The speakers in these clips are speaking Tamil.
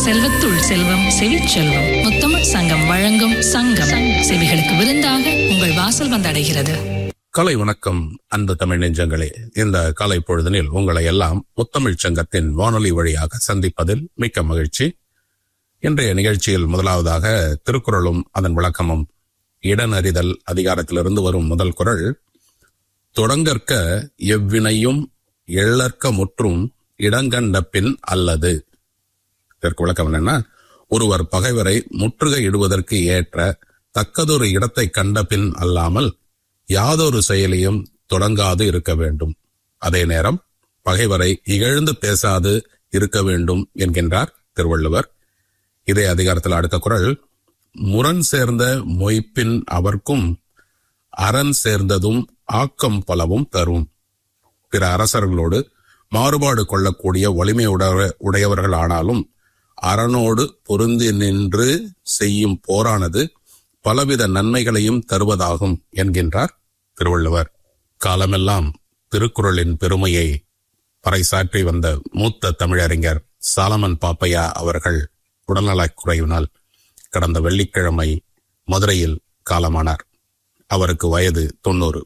செல்வத்துள் செல்வம் செவிச்செல்வம் முத்தமிழ் சங்கம் வழங்கும் சங்கம் செவிகளுக்கு விருந்தாக உங்கள் வாசல் வந்தடைகிறது கலை வணக்கம் அன்பு தமிழ் நெஞ்சங்களே இந்த காலை பொழுதனில் உங்களை எல்லாம் முத்தமிழ்ச் சங்கத்தின் வானொலி வழியாக சந்திப்பதில் மிக்க மகிழ்ச்சி இன்றைய நிகழ்ச்சியில் முதலாவதாக திருக்குறளும் அதன் விளக்கமும் இடனறிதல் அதிகாரத்திலிருந்து வரும் முதல் குறள் தொடங்கற்க எவ்வினையும் எள்ளற்க முற்றும் இடங்கண்ட பின் அல்லது இதற்கு விளக்கம் என்னன்னா ஒருவர் பகைவரை முற்றுகையிடுவதற்கு ஏற்ற தக்கதொரு இடத்தை கண்ட பின் அல்லாமல் யாதொரு செயலையும் தொடங்காது இருக்க வேண்டும் அதே நேரம் பகைவரை இகழ்ந்து பேசாது இருக்க வேண்டும் என்கின்றார் திருவள்ளுவர் இதே அதிகாரத்தில் அடுத்த குறள் முரண் சேர்ந்த மொய்ப்பின் அவர்க்கும் அரண் சேர்ந்ததும் ஆக்கம் பலவும் தரும் பிற அரசர்களோடு மாறுபாடு கொள்ளக்கூடிய வலிமை உடைய- உடையவர்கள் ஆனாலும் அரணோடு பொருந்தி நின்று செய்யும் போரானது பலவித நன்மைகளையும் தருவதாகும் என்கின்றார் திருவள்ளுவர் காலமெல்லாம் திருக்குறளின் பெருமையை பறைசாற்றி வந்த மூத்த தமிழறிஞர் சாலமன் பாப்பையா அவர்கள் உடல்நலக் குறைவினால் கடந்த வெள்ளிக்கிழமை மதுரையில் காலமானார் அவருக்கு வயது தொண்ணூறு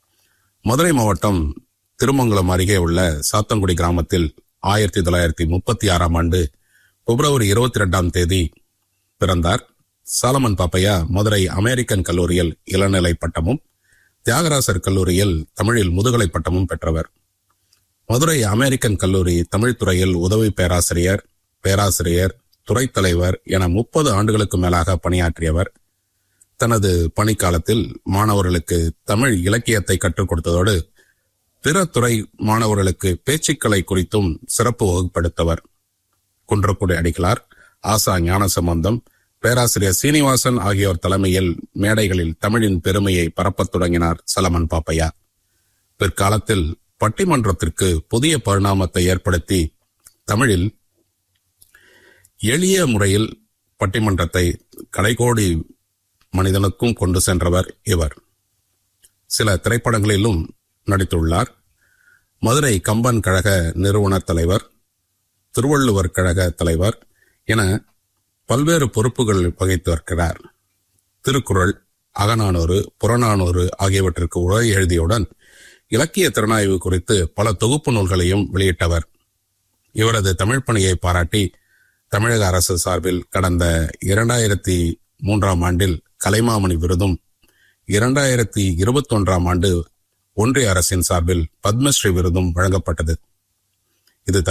மதுரை மாவட்டம் திருமங்கலம் அருகே உள்ள சாத்தங்குடி கிராமத்தில் ஆயிரத்தி தொள்ளாயிரத்தி முப்பத்தி ஆறாம் ஆண்டு பிப்ரவரி இருபத்தி ரெண்டாம் தேதி பிறந்தார் சாலமன் பாப்பையா மதுரை அமெரிக்கன் கல்லூரியில் இளநிலை பட்டமும் தியாகராசர் கல்லூரியில் தமிழில் முதுகலை பட்டமும் பெற்றவர் மதுரை அமெரிக்கன் கல்லூரி தமிழ் துறையில் உதவி பேராசிரியர் பேராசிரியர் துறைத் தலைவர் என முப்பது ஆண்டுகளுக்கு மேலாக பணியாற்றியவர் தனது பணிக்காலத்தில் மாணவர்களுக்கு தமிழ் இலக்கியத்தை கற்றுக் கொடுத்ததோடு பிற துறை மாணவர்களுக்கு பேச்சுக்கலை குறித்தும் சிறப்பு வகுப்படுத்தவர் குன்றக்குடி அடிகளார் ஆசா ஞானசம்பந்தம் பேராசிரியர் சீனிவாசன் ஆகியோர் தலைமையில் மேடைகளில் தமிழின் பெருமையை பரப்பத் தொடங்கினார் சலமன் பாப்பையா பிற்காலத்தில் பட்டிமன்றத்திற்கு புதிய பரிணாமத்தை ஏற்படுத்தி தமிழில் எளிய முறையில் பட்டிமன்றத்தை கடைகோடி மனிதனுக்கும் கொண்டு சென்றவர் இவர் சில திரைப்படங்களிலும் நடித்துள்ளார் மதுரை கம்பன் கழக நிறுவனர் தலைவர் திருவள்ளுவர் கழக தலைவர் என பல்வேறு பொறுப்புகள் வகித்து வருகிறார் திருக்குறள் அகநானூறு புறநானூறு ஆகியவற்றிற்கு உரை எழுதியவுடன் இலக்கிய திறனாய்வு குறித்து பல தொகுப்பு நூல்களையும் வெளியிட்டவர் இவரது தமிழ் பணியை பாராட்டி தமிழக அரசு சார்பில் கடந்த இரண்டாயிரத்தி மூன்றாம் ஆண்டில் கலைமாமணி விருதும் இரண்டாயிரத்தி இருபத்தொன்றாம் ஆண்டு ஒன்றிய அரசின் சார்பில் பத்மஸ்ரீ விருதும் வழங்கப்பட்டது